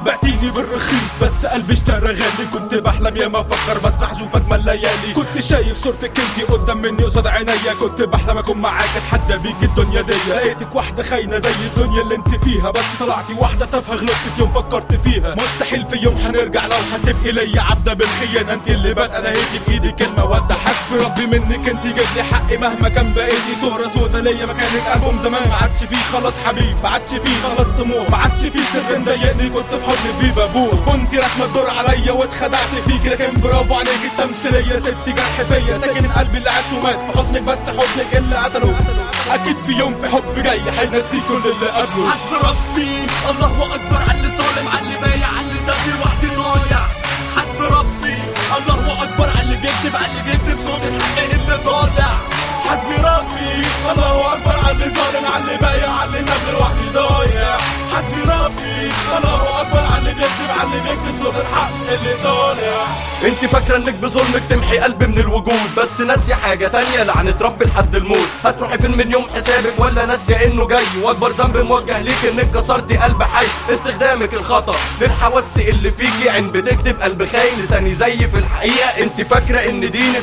بعتيني بالرخيص بس قلبي اشترى غالي كنت بحلم يا ما افكر بسرح اشوفك من الليالي كنت شايف صورتك انتي قدام مني قصاد عينيا كنت بحلم اكون معاك اتحدى بيك الدنيا دي لقيتك واحده خاينه زي الدنيا اللي انت فيها بس طلعتي واحده تافهه غلطت في يوم فكرت فيها مستحيل في يوم هنرجع لو هتبقي ليا عبده بالخيانه انت اللي بادئه نهيتي بايدي كلمه ودع حسبي ربي منك انت جاب لي حقي مهما كان بقيتي صوره سودا ليا مكانك البوم زمان ما عادش فيه خلاص حبيب ما عادش فيه خلاص طموح ما عادش فيه سر مضايقني كنت في حضن بيبا بور كنت رسمه الدور عليا واتخدعت فيك لكن برافو عليك التمثيليه سبت جرح فيا ساكن قلبي اللي عاش ومات في حضنك بس حضنك اللي قتله اكيد في يوم في حب جاي هينسي كل اللي قبله حسب ربي الله اكبر على اللي ظالم على اللي بايع على اللي سابني لوحدي ضايع حسب ربي الله اكبر على اللي بيكذب على اللي بيكذب صوت الحق اللي طالع حسبي ربي الله اكبر على اللي ظالم على اللي بايع على اللي ساب لوحدي ضايع حسبي ربي الله اكبر على اللي بيكذب على اللي بيكذب صوت الحق اللي طالع انت فاكره انك بظلمك تمحي قلبي من الوجود بس ناسيه حاجه تانية لعنه ربي لحد الموت هتروحي فين من يوم حسابك ولا ناسيه انه جاي واكبر ذنب موجه ليك انك كسرتي قلب حي استخدامك الخطا للحواس اللي فيكي عين بتكتب قلب خاين لساني زي في الحقيقه انت فاكره ان دينك